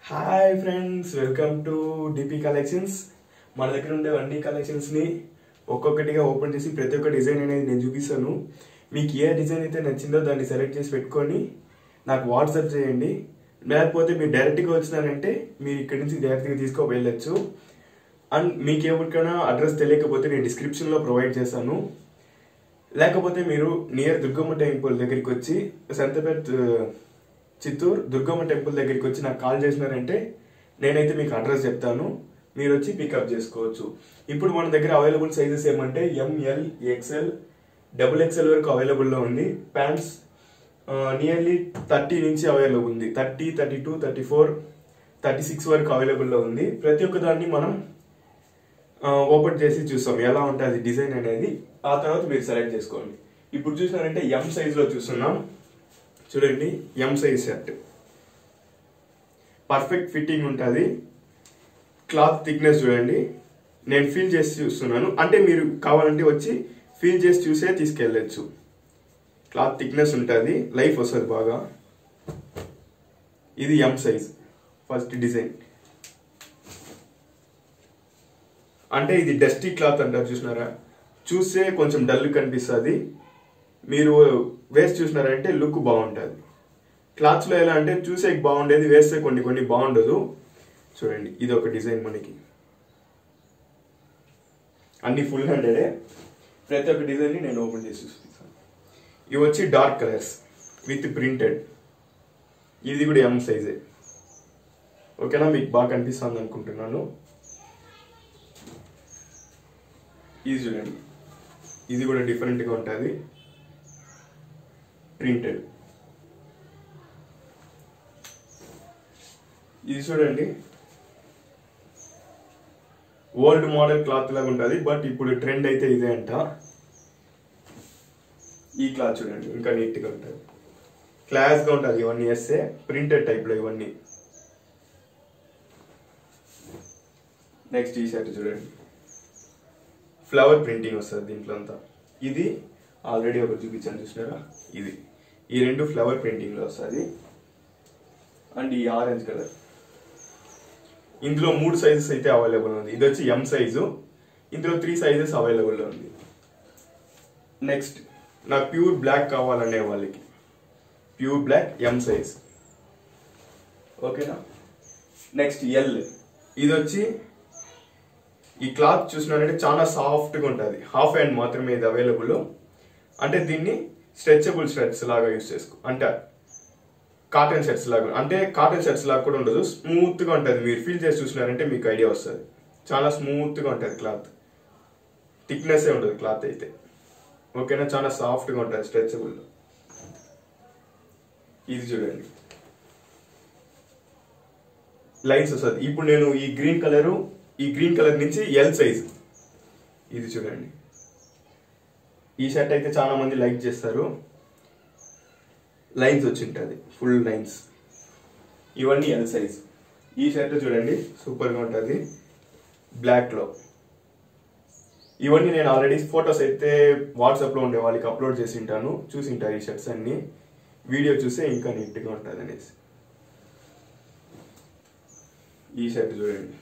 Hi friends welcome to DP collections మన దగ్గర ఉండే అన్ని కలెక్షన్స్ ని ఒక్కొక్కటిగా ఓపెన్ చేసి ప్రతి ఒక్క డిజైన్ అనేది నేను చూపిస్తాను మీకు ఏ డిజైన్ అయితే నచ్చిందో దాన్ని సెలెక్ట్ చేసి పెట్టుకొని నాకు వాట్సాప్ చేయండి లేకపోతే మీరు డైరెక్ట్గా వచ్చినారంటే మీరు ఇక్కడి నుంచి డైరెక్ట్గా తీసుకో వెళ్ళొచ్చు అండ్ మీకు ఎవరికైనా అడ్రస్ తెలియకపోతే నేను డిస్క్రిప్షన్లో ప్రొవైడ్ చేశాను లేకపోతే మీరు నియర్ దుర్గమ్మ టెంపుల్ దగ్గరికి వచ్చి సంతపేట్ చిత్తూరు దుర్గమ్మ టెంపుల్ దగ్గరికి వచ్చి నాకు కాల్ చేసినారంటే నేనైతే మీకు అడ్రస్ చెప్తాను మీరు వచ్చి పికప్ చేసుకోవచ్చు ఇప్పుడు మన దగ్గర అవైలబుల్ సైజెస్ ఏమంటే ఎంఎల్ ఎక్స్ఎల్ డబుల్ ఎక్స్ఎల్ వరకు అవైలబుల్లో ఉంది ప్యాంట్స్ నియర్లీ థర్టీ నుంచి అవైలబుల్ ఉంది thirty thirty two thirty four thirty six వరకు అవైలబుల్లో ఉంది ప్రతి ఒక్క దాన్ని మనం ఓపెన్ చేసి చూస్తాం ఎలా ఉంటుంది డిజైన్ అనేది ఆ తర్వాత మీరు సెలెక్ట్ చేసుకోండి ఇప్పుడు చూసినారంటే ఎం సైజ్ లో చూస్తున్నాం చూడండి M size shirt perfect fitting ఉంటుంది క్లాత్ థిక్నెస్ చూడండి నేను ఫీల్ చేసి చూస్తున్నాను అంటే మీరు కావాలంటే వచ్చి ఫీల్ చేసి చూసే తీసుకెళ్ళచ్చు క్లాత్ థిక్నెస్ ఉంటుంది లైఫ్ వస్తుంది బాగా ఇది ఎం సైజ్ ఫస్ట్ డిజైన్ అంటే ఇది డస్టీ క్లాత్ అంటారు చూసినారా చూస్తే కొంచెం డల్ కనిపిస్తుంది మీరు వేసి చూసినారంటే లుక్ బాగుంటుంది క్లాత్స్లో ఎలా అంటే చూసే బాగుండేది వేస్తే కొన్ని కొన్ని బాగుండదు చూడండి ఇది ఒక డిజైన్ మనకి అన్ని ఫుల్ హ్యాండెడే ప్రతి ఒక్క డిజైన్ని నేను ఓపెన్ చేసి చూపిస్తాను ఇవి వచ్చి డార్క్ కలర్స్ విత్ ప్రింటెడ్ ఇది కూడా ఎం సైజే ఓకేనా మీకు బాగా కనిపిస్తుంది అనుకుంటున్నాను ఇది చూడండి ఇది కూడా డిఫరెంట్గా ఉంటుంది ప్రింటెడ్ ఇది చూడండి ఓల్డ్ మోడల్ క్లాత్ లాగా ఉంటుంది బట్ ఇప్పుడు ట్రెండ్ అయితే ఇదే అంట ఈ క్లాత్ చూడండి ఇంకా నీట్గా ఉంటుంది క్లాస్గా ఉంటుంది ఇవన్నీ వేస్తే ప్రింటెడ్ టైప్లో ఇవన్నీ నెక్స్ట్ ఈ షర్ట్ చూడండి ఫ్లవర్ ప్రింటింగ్ వస్తుంది దీంట్లో అంతా ఇది ఆల్రెడీ ఒకటి చూపించాను చూసినారా ఇది ఈ రెండు ఫ్లవర్ ప్రింటింగ్లో వస్తుంది అండ్ ఈ ఆరెంజ్ కలర్ ఇందులో మూడు సైజెస్ అయితే అవైలబుల్ ఉంది ఇది వచ్చి ఎం సైజు ఇందులో త్రీ సైజెస్ అవైలబుల్లో ఉంది నెక్స్ట్ నాకు ప్యూర్ బ్లాక్ కావాలనే వాళ్ళకి ప్యూర్ బ్లాక్ ఎం సైజ్ ఓకేనా నెక్స్ట్ ఎల్ ఇది వచ్చి ఈ క్లాత్ చూసినారంటే చాలా సాఫ్ట్గా ఉంటుంది హాఫ్ హ్యాండ్ మాత్రమే ఇది అవైలబుల్ అంటే దీన్ని స్ట్రెచబుల్ షర్ట్స్ లాగా యూస్ చేసుకో అంటే కాటన్ షర్ట్స్ లాగా అంటే కాటన్ షర్ట్స్ లాగా కూడా ఉండదు స్మూత్గా ఉంటుంది మీరు ఫీల్ చేసి చూసినారంటే మీకు ఐడియా వస్తుంది చాలా స్మూత్గా ఉంటుంది క్లాత్ థిక్నెస్ ఉండదు క్లాత్ అయితే ఓకేనా చాలా సాఫ్ట్గా ఉంటుంది స్ట్రెచబుల్ ఇది చూడండి లైన్స్ వస్తుంది ఇప్పుడు నేను ఈ గ్రీన్ కలరు ఈ గ్రీన్ కలర్ నుంచి ఎల్ సైజ్ ఇది చూడండి ఈ షర్ట్ అయితే చాలా మంది లైక్ చేస్తారు లైన్స్ వచ్చి ఉంటుంది ఫుల్ లైన్స్ ఇవన్నీ ఎల్ సైజ్ ఈ షర్ట్ చూడండి సూపర్గా ఉంటుంది బ్లాక్లో ఇవన్నీ నేను ఆల్రెడీ ఫొటోస్ అయితే వాట్సాప్లో ఉండే వాళ్ళకి అప్లోడ్ చేసి ఉంటాను చూసి ఉంటారు ఈ షర్ట్స్ అన్ని వీడియో చూస్తే ఇంకా నీట్గా ఉంటుంది అనేసి ఈ షర్ట్ చూడండి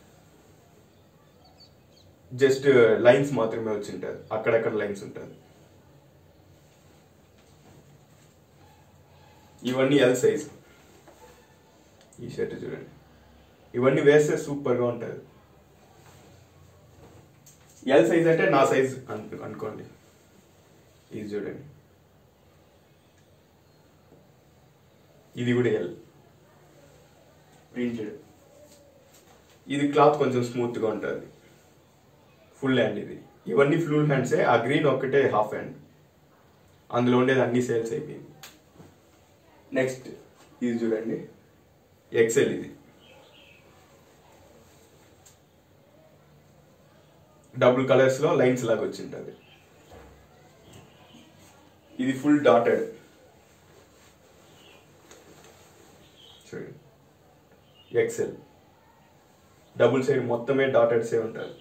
జస్ట్ లైన్స్ మాత్రమే వచ్చి ఉంటుంది అక్కడక్కడ లైన్స్ ఉంటుంది ఇవన్నీ ఎల్ సైజ్ ఈ షర్ట్ చూడండి ఇవన్నీ వేస్తే సూపర్గా ఉంటుంది ఎల్ సైజ్ అంటే నా సైజ్ అను అనుకోండి ఇది చూడండి ఇది కూడా ఎల్ ప్రింటెడ్ ఇది క్లాత్ కొంచెం స్మూత్గా ఉంటుంది ఫుల్ హ్యాండ్ ఇది ఇవన్నీ ఫుల్ హ్యాండ్సే ఆ గ్రీన్ ఒక్కటే హాఫ్ హ్యాండ్ అందులో ఉండేది అన్ని సేల్స్ అయిపోయింది నెక్స్ట్ ఇది చూడండి ఎక్సెల్ ఇది డబుల్ కలర్స్ లో లైన్స్ లాగా వచ్చింటది ఇది ఫుల్ డాటెడ్ చూడండి ఎక్సెల్ డబుల్ సైడ్ మొత్తమే డాటెడ్సే ఉంటుంది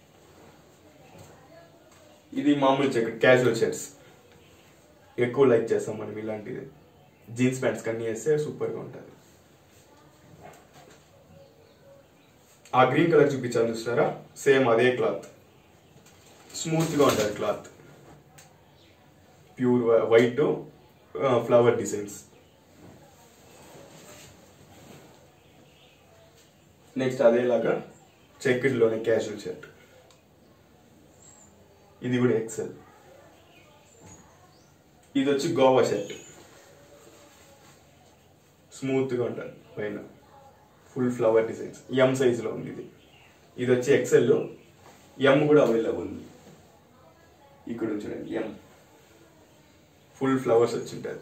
ఇది మామూలు చెక్ క్యాజువల్ షర్ట్స్ ఎక్కువ లైక్ చేస్తాం మనం ఇలాంటిది జీన్స్ ప్యాంట్స్ కన్నీ వేస్తే సూపర్గా ఉంటుంది ఆ గ్రీన్ కలర్ చూపించాను చూస్తారా సేమ్ అదే క్లాత్ స్మూత్గా ఉంటుంది cloth pure white flower designs next అదేలాగా చెక్కిడ్లోనే క్యాజువల్ షర్ట్ ఇది కూడా ఎక్సెల్ ఇది వచ్చి గోవా షర్ట్ స్మూత్గా ఉంటుంది పైన ఫుల్ ఫ్లవర్ డిజైన్స్ ఎం సైజులో ఉంది ఇది ఇది వచ్చి ఎక్సెల్ ఎం కూడా అవైలబుల్ ఉంది ఇక్కడ చూడండి ఎం ఫుల్ ఫ్లవర్స్ వచ్చి ఉంటుంది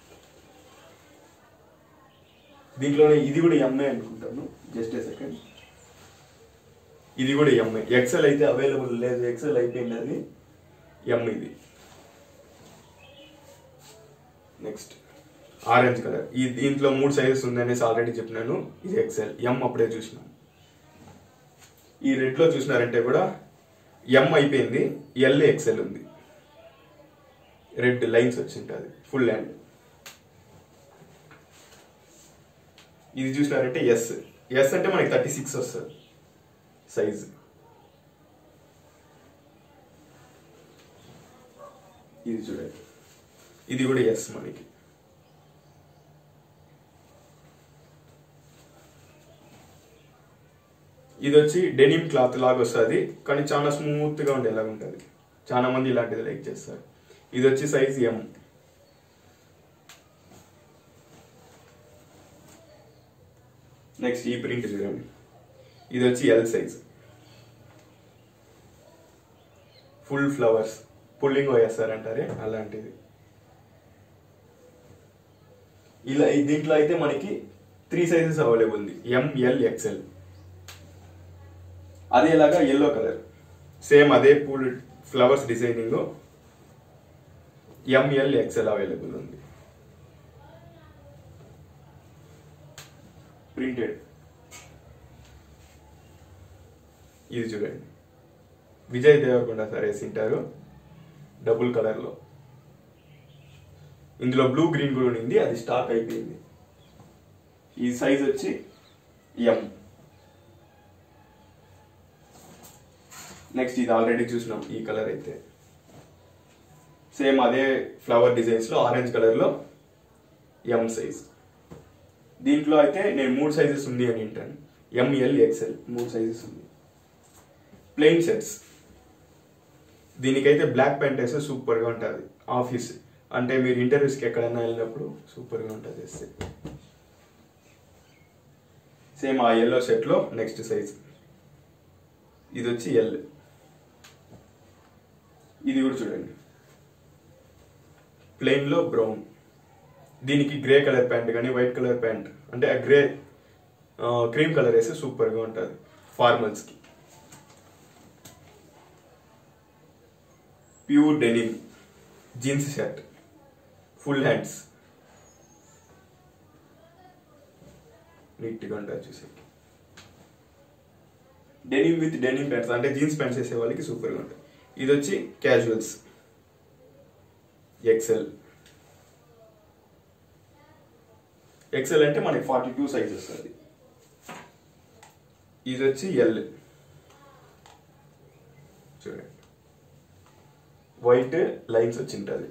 దీంట్లోనే ఇది కూడా ఎంఏ అనుకుంటాను జస్ట్ ఏ సెకండ్ ఇది కూడా ఎంఐ ఎక్సెల్ అయితే అవైలబుల్ లేదు ఎక్సెల్ అయిపోయింది అది ఎం ఇది నెక్స్ట్ ఆరెంజ్ కలర్ ఈ దీంట్లో మూడు సైజెస్ ఉందనేసి ఆల్రెడీ చెప్పినాను ఇది ఎక్సెల్ ఎం అప్పుడే చూసినాను ఈ రెడ్ లో చూసినారంటే కూడా ఎం అయిపోయింది ఎల్ ఎక్సెల్ ఉంది రెడ్ లైన్స్ వచ్చింటుంది ఫుల్ హ్యాండ్ ఇది చూసినారంటే ఎస్ ఎస్ అంటే మనకి థర్టీ సిక్స్ వస్తుంది సైజ్ ఇది చూడండి ఇది కూడా ఎస్ మనకి ఇది వచ్చి డెనిమ్ క్లాత్ లాగా వస్తుంది కానీ చాలా స్మూత్ గా ఉండేలాగా ఉంటుంది చాలా మంది ఇలాంటిది లైక్ చేస్తారు ఇది వచ్చి సైజ్ ఎం నెక్స్ట్ ఈ ప్రింట్ చూడండి ఇది వచ్చి L size full flowers pulling వేస్తారంటారే అలాంటిది ఇలా ఈ దీంట్లో అయితే మనకి త్రీ సైజెస్ అవైలబుల్ ఉంది ఎంఎల్ ఎక్స్ఎల్ అదేలాగా ఎల్లో కలర్ సేమ్ అదే పూల్ flowers designing M L XL available ఉంది ప్రింటెడ్ ఇది చూడండి విజయ్ దేవరకొండ సార్ వేసింటారు డబుల్ కలర్లో ఇందులో బ్లూ గ్రీన్ కూడా ఉంది అది స్టాక్ అయిపోయింది ఈ సైజ్ వచ్చి ఎం నెక్స్ట్ ఇది ఆల్రెడీ చూసినాం ఈ కలర్ అయితే సేమ్ అదే ఫ్లవర్ డిజైన్స్ లో ఆరెంజ్ కలర్ లో ఎం సైజ్ దీంట్లో అయితే నేను మూడు సైజెస్ ఉంది అని వింటాను ఎంఎల్ ఎక్స్ఎల్ మూడు సైజెస్ ఉంది ప్లెయిన్ షర్ట్స్ దీనికైతే బ్లాక్ ప్యాంట్ వేస్తే సూపర్గా ఉంటుంది ఆఫీస్ అంటే మీరు ఇంటర్వ్యూస్కి ఎక్కడైనా వెళ్ళినప్పుడు సూపర్గా ఉంటుంది వేస్తే సేమ్ ఆ ఎల్లో షర్ట్లో నెక్స్ట్ సైజ్ ఇది వచ్చి ఎల్ ఇది కూడా చూడండి ప్లెయిన్లో బ్రౌన్ దీనికి గ్రే కలర్ ప్యాంట్ కానీ వైట్ కలర్ ప్యాంట్ అంటే ఆ గ్రే క్రీమ్ కలర్ వేస్తే సూపర్గా ఉంటుంది ఫార్మల్స్కి pure denim jeans shirt full hands నీట్గా ఉంటుంది చూసే డెనిమ్ విత్ డెనిమ్ ప్యాంట్స్ అంటే జీన్స్ ప్యాంట్స్ వేసే వాళ్ళకి సూపర్గా ఉంటుంది ఇది వచ్చి క్యాజువల్స్ ఎక్సెల్ ఎక్సెల్ అంటే మనకి ఫార్టీ టూ సైజ్ వస్తుంది ఇది వచ్చి ఎల్ చూడండి వైట్ లైన్స్ వచ్చింటుంది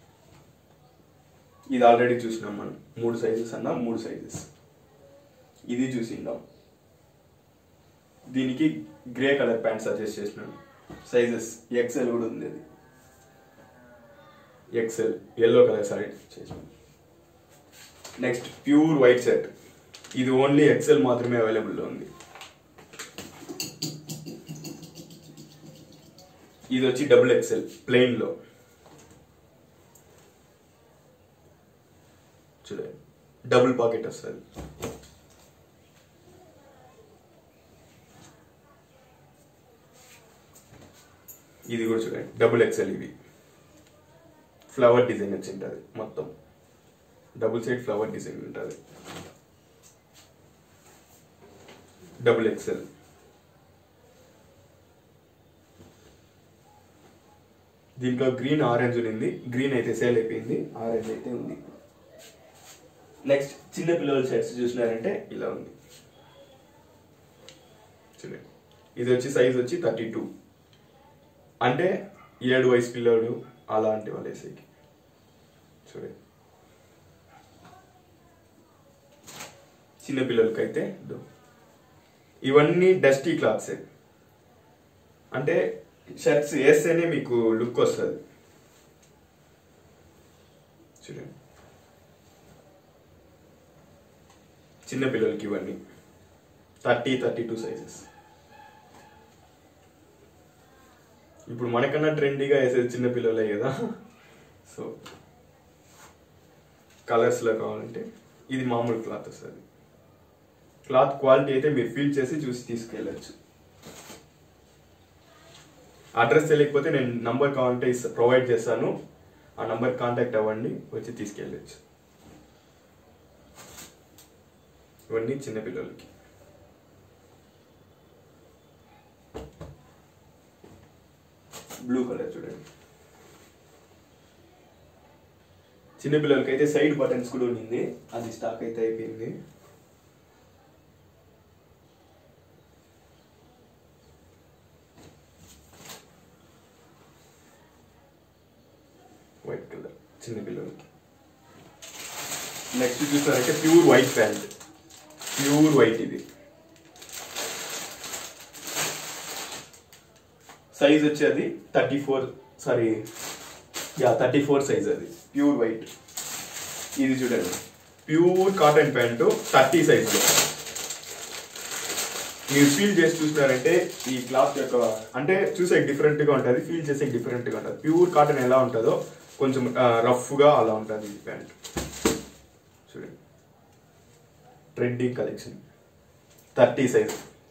ఇది ఆల్రెడీ చూసినాం మనం మూడు సైజెస్ అన్నా మూడు సైజెస్ ఇది చూసిందాం దీనికి గ్రే కలర్ ప్యాంట్ సజెస్ట్ చేసినాను సైజెస్ ఎక్సెల్ కూడా ఉంది అది ఎక్సెల్ ఎల్లో కలర్ సైడ్ చేసినాం నెక్స్ట్ ప్యూర్ వైట్ సెట్ ఇది ఓన్లీ ఎక్సెల్ మాత్రమే అవైలబుల్లో ఉంది ఇది వచ్చి డబుల్ ఎక్సెల్ ప్లెయిన్ లో చూడండి డబుల్ పాకెట్ వస్తుంది ఇది కూడా చూడండి డబుల్ ఎక్సెల్ ఇది ఫ్లవర్ డిజైన్ వచ్చి ఉంటుంది మొత్తం డబుల్ సైడ్ ఫ్లవర్ డిజైన్ ఉంటుంది డబుల్ ఎక్సెల్ దీంట్లో గ్రీన్ ఆరెంజ్ ఉంది గ్రీన్ అయితే సేల్ అయిపోయింది ఆరెంజ్ అయితే ఉంది నెక్స్ట్ చిన్న పిల్లల షర్ట్స్ చూసినారంటే ఇలా ఉంది చూడండి ఇది వచ్చి సైజ్ వచ్చి థర్టీ టూ అంటే ఏడు వయసు పిల్లోడు అలాంటి వాళ్ళు వేసేకి చూడండి చిన్న పిల్లలకైతే ఇదో. ఇవన్నీ డస్టీ క్లాత్స్ అంటే షర్ట్స్ వేస్తేనే మీకు లుక్ వస్తుంది చూడండి చిన్న పిల్లలకి ఇవన్నీ థర్టీ థర్టీ టూ సైజెస్ ఇప్పుడు మనకన్నా ట్రెండీగా వేసేది చిన్న పిల్లలే కదా సో కలర్స్లో కావాలంటే ఇది మామూలు క్లాత్ వస్తుంది క్లాత్ క్వాలిటీ అయితే మీరు ఫీల్ చేసి చూసి తీసుకెళ్ళచ్చు అడ్రస్ తెలియకపోతే నేను నంబర్ కావాలంటే ప్రొవైడ్ చేస్తాను ఆ నంబర్ కాంటాక్ట్ అవ్వండి వచ్చి తీసుకెళ్ళచ్చు ఇవన్నీ చిన్నపిల్లలకి బ్లూ కలర్ చూడండి చిన్నపిల్లలకి అయితే సైడ్ బటన్స్ కూడా ఉంది అది స్టాక్ అయితే అయిపోయింది వైట్ కలర్ చిన్నపిల్లలకి నెక్స్ట్ చూసారంటే pure white pant pure white ఇది సైజ్ వచ్చి అది thirty four sorry ya thirty four size అది ప్యూర్ వైట్ ఇది చూడండి ప్యూర్ కాటన్ ప్యాంటు థర్టీ సైజులో మీరు ఫీల్ చేసి చూసినారంటే ఈ క్లాత్ యొక్క అంటే చూసే డిఫరెంట్ గా ఉంటుంది ఫీల్ చేసే డిఫరెంట్ గా ఉంటుంది ప్యూర్ కాటన్ ఎలా ఉంటుందో కొంచెం రఫ్ గా అలా ఉంటుంది ఈ ప్యాంట్ చూడండి trending collection thirty size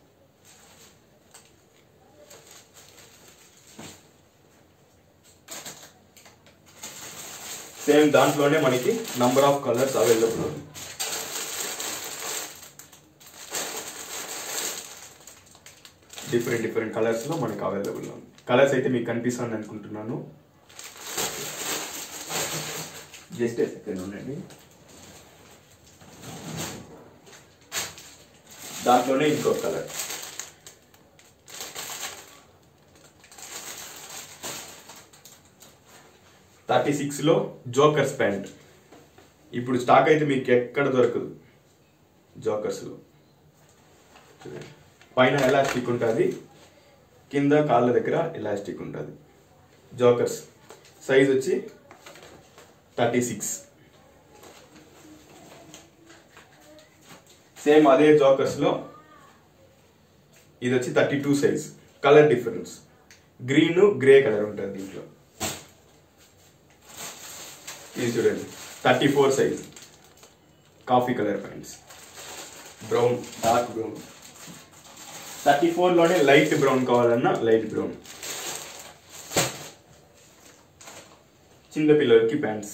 same దాంట్లోనే మనకి నంబర్ ఆఫ్ కలర్స్ అవైలబుల్ ఉంది డిఫరెంట్ డిఫరెంట్ కలర్స్ లో మనకి అవైలబుల్ ఉంది కలర్స్ అయితే మీకు కనిపిస్తుంది అనుకుంటున్నాను జస్ట్ సెకండ్ ఉండండి దాంట్లోనే ఇంకో కలర్ థర్టీ సిక్స్లో జోకర్స్ ప్యాంట్ ఇప్పుడు స్టాక్ అయితే మీకు ఎక్కడ దొరకదు జోకర్స్లో చూడండి పైన ఎలాస్టిక్ ఉంటుంది కింద కాళ్ళ దగ్గర ఎలాస్టిక్ ఉంటుంది జోకర్స్ సైజ్ వచ్చి థర్టీ సిక్స్ సేమ్ అదే జోకర్స్లో ఇది వచ్చి thirty two size colour difference green grey colour ఉంటుంది దీంట్లో ఇది చూడండి thirty four size coffee colour pants brown dark brown thirty ఫోర్లోనే లైట్ బ్రౌన్ కావాలన్నా లైట్ బ్రౌన్ చిన్న పిల్లలకి ప్యాంట్స్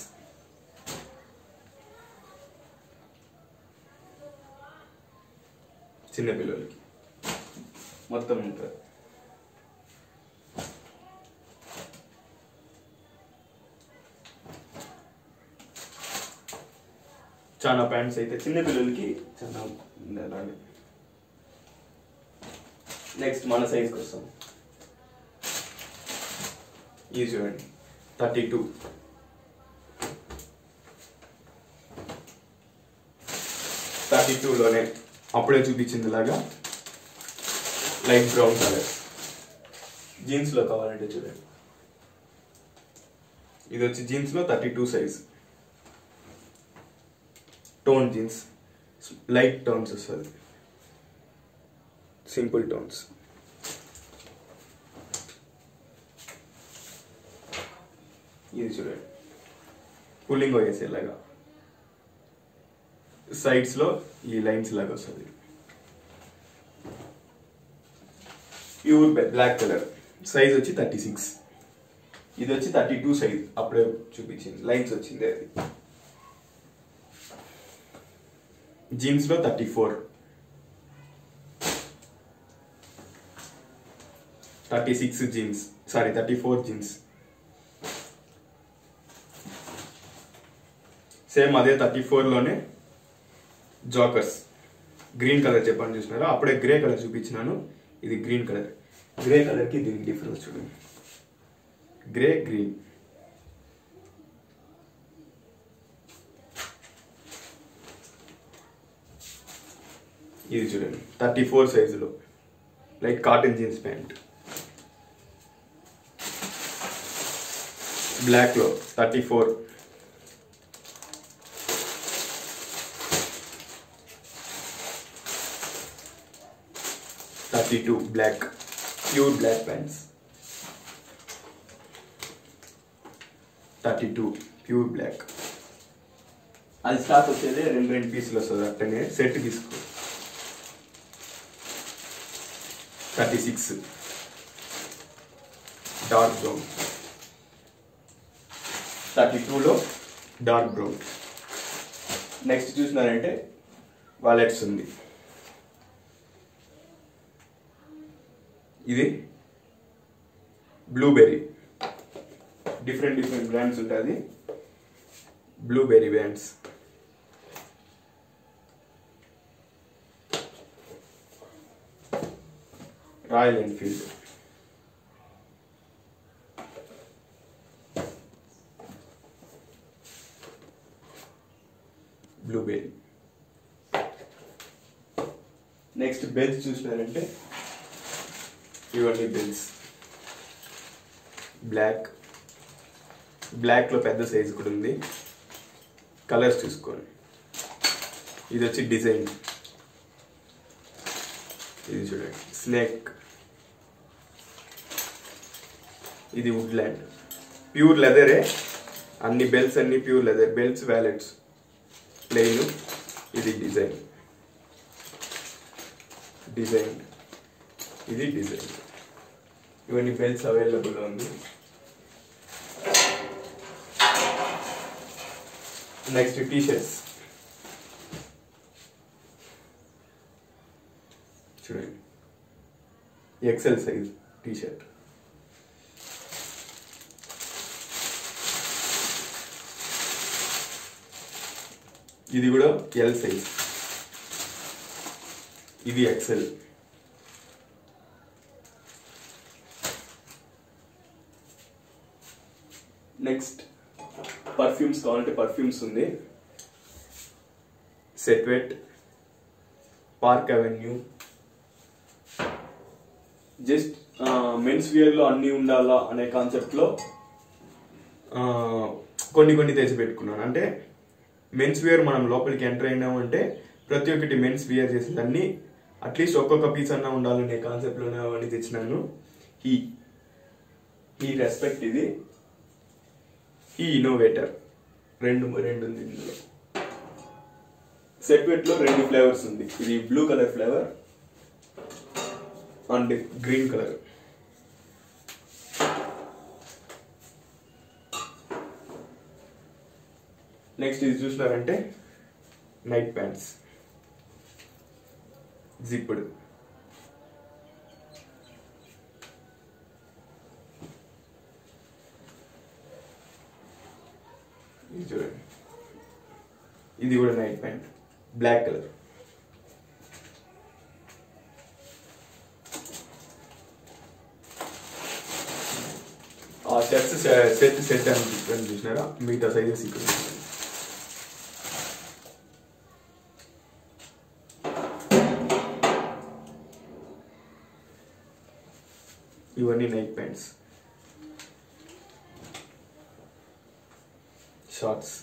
చిన్న పిల్లలకి మొత్తం ఉంటుంది చాలా ప్యాంట్స్ అయితే చిన్న పిల్లలకి చాలా ఉంది అలాగే నెక్స్ట్ మన సైజ్కి వస్తాం ఇది చూడండి థర్టీ టూ థర్టీ టూలోనే అప్పుడే చూపించింది లాగా లైట్ బ్రౌన్ కలర్ జీన్స్లో కావాలంటే చూడండి ఇది వచ్చి జీన్స్లో thirty two size tone jeans light tones వస్తుంది సింపుల్ టోన్స్ ఇది చూడండి పుల్లింగ్ వేసేలాగా సైడ్స్ లో ఈ లైన్స్ లాగా వస్తుంది ప్యూర్ బ్లాక్ కలర్ సైజ్ వచ్చి థర్టీ సిక్స్ ఇది వచ్చి థర్టీ టూ సైజ్ అప్పుడే చూపించింది లైన్స్ వచ్చింది అది జీన్స్ లో thirty four thirty six jeans sorry thirty four jeans same అదే థర్టీ ఫోర్లోనే జాకర్స్ గ్రీన్ కలర్ చెప్పని చూసినారు అప్పుడే గ్రే కలర్ చూపించినాను ఇది గ్రీన్ కలర్ గ్రే కలర్కి దీనికి డిఫరెన్స్ చూడండి గ్రే గ్రీన్ ఇది చూడండి థర్టీ ఫోర్ సైజులో లైక్ కాటన్ జీన్స్ ప్యాంట్ బ్లాక్లో thirty four thirty two black pure black pants thirty two pure black అది స్టాక్ వచ్చేది రెండు రెండు పీసులు వస్తుంది అట్టనే సెట్ తీసుకో thirty six dark brown thirty టూలో డార్క్ బ్రౌన్ నెక్స్ట్ చూసినారంటే వాలెట్స్ ఉంది ఇది బ్లూబెర్రీ డిఫరెంట్ డిఫరెంట్ బ్రాండ్స్ ఉంటుంది Blueberry brands Royal Enfield Blueberry next belts చూసినారంటే ఇవన్నీ బెల్స్ బ్లాక్ బ్లాక్లో పెద్ద సైజు కూడా ఉంది కలర్స్ చూసుకోండి ఇది వచ్చి డిజైన్ ఇది చూడండి స్నేక్ ఇది వుడ్ ల్యాండ్ ప్యూర్ లెదరే అన్ని బెల్ట్స్ అన్ని pure leather belts wallets plain ఇది డిజైన్ డిజైన్ ఇది డిజైన్ ఇవన్నీ బెల్ట్స్ అవైలబుల్ ఉంది నెక్స్ట్ టీ షర్ట్స్ చూడండి ఎక్సెల్ సైజ్ టీ షర్ట్ ఇది కూడా ఎల్ సైజ్ ఇది ఎక్సెల్ నెక్స్ట్ పర్ఫ్యూమ్స్ కావాలంటే పర్ఫ్యూమ్స్ ఉంది Set Wet Park Avenue just men's వేర్లో అన్నీ ఉండాలా అనే కాన్సెప్ట్లో కొన్ని కొన్ని తెచ్చి పెట్టుకున్నాను అంటే మెన్స్ వేర్ మనం లోపలికి ఎంటర్ అయినామంటే ప్రతి ఒక్కటి మెన్స్ వేర్ చేసేదాన్ని అట్లీస్ట్ ఒక్కొక్క పీస్ అన్నా ఉండాలనే కాన్సెప్ట్లోనే అవన్నీ తెచ్చినాను ఈ ఈ రెస్పెక్ట్ ఇది ఈ ఇన్నోవేటర్ రెండు రెండు ఉంది ఇందులో సెట్వెట్ లో రెండు ఫ్లేవర్స్ ఉంది ఇది blue colour flavour and green colour next ఇది చూసినారంటే నైట్ ప్యాంట్స్ జిప్పుడు ఇది చూడండి ఇది కూడా నైట్ ప్యాంట్ బ్లాక్ కలర్ ఆ షర్ట్స్ సెట్ సెట్ అని చెప్పాను చూసినారా మిగతా సైజెస్ ఇక్కడ ఉన్నాయి. ఇవన్నీ night pants shorts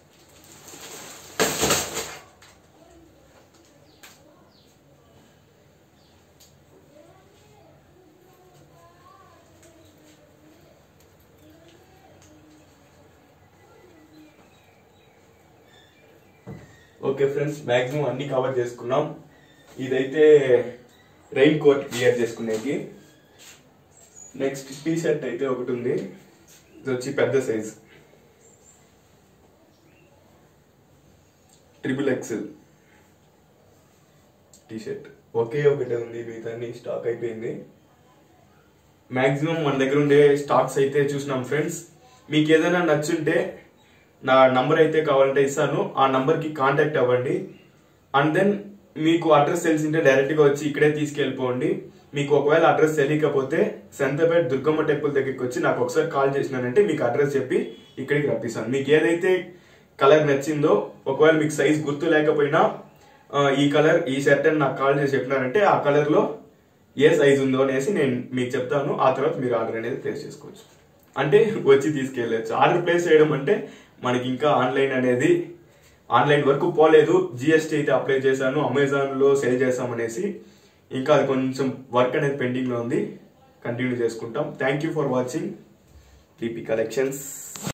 okay friends maximum అన్ని కవర్ చేసుకున్నాం ఇదైతే రెయిన్ కోట్ క్లియర్ చేసుకునేకి నెక్స్ట్ టీ షర్ట్ అయితే ఒకటి ఉంది ఇది వచ్చి పెద్ద size triple XL T shirt ఒకే ఒకటే ఉంది మిగతా స్టాక్ అయిపోయింది మాక్సిమం మన దగ్గర ఉండే స్టాక్స్ అయితే చూసినాం ఫ్రెండ్స్ మీకు ఏదైనా నచ్చుంటే నా నంబర్ అయితే కావాలంటే ఇస్తాను ఆ నంబర్కి కాంటాక్ట్ అవ్వండి అండ్ దెన్ మీకు అడ్రస్ తెలిసింటే డైరెక్ట్ గా వచ్చి ఇక్కడే తీసుకెళ్ళిపోండి మీకు ఒకవేళ అడ్రస్ తెలియకపోతే సంతపేట దుర్గమ్మ టెంపుల్ దగ్గరికి వచ్చి నాకు ఒకసారి కాల్ చేసినానంటే మీకు అడ్రస్ చెప్పి ఇక్కడికి రప్పిస్తాను మీకు ఏదైతే కలర్ నచ్చిందో ఒకవేళ మీకు సైజ్ గుర్తు లేకపోయినా ఆ, ఈ కలర్ ఈ షర్ట్ అని నాకు కాల్ చేసి చెప్పినారంటే ఆ కలర్ లో ఏ సైజ్ ఉందో అనేసి నేను మీకు చెప్తాను ఆ తర్వాత మీరు ఆర్డర్ అనేది ప్లేస్ చేసుకోవచ్చు అంటే వచ్చి తీసుకెళ్ళచ్చు ఆర్డర్ ప్లేస్ చేయడం అంటే మనకి ఇంకా ఆన్లైన్ అనేది ఆన్లైన్ వరకు పోలేదు జిఎస్టీ అయితే అప్లై చేశాను అమెజాన్ లో సేల్ చేస్తామనేసి ఇంకా అది కొంచెం వర్క్ అనేది పెండింగ్ లో ఉంది కంటిన్యూ చేసుకుంటాం thank you for watching TP collections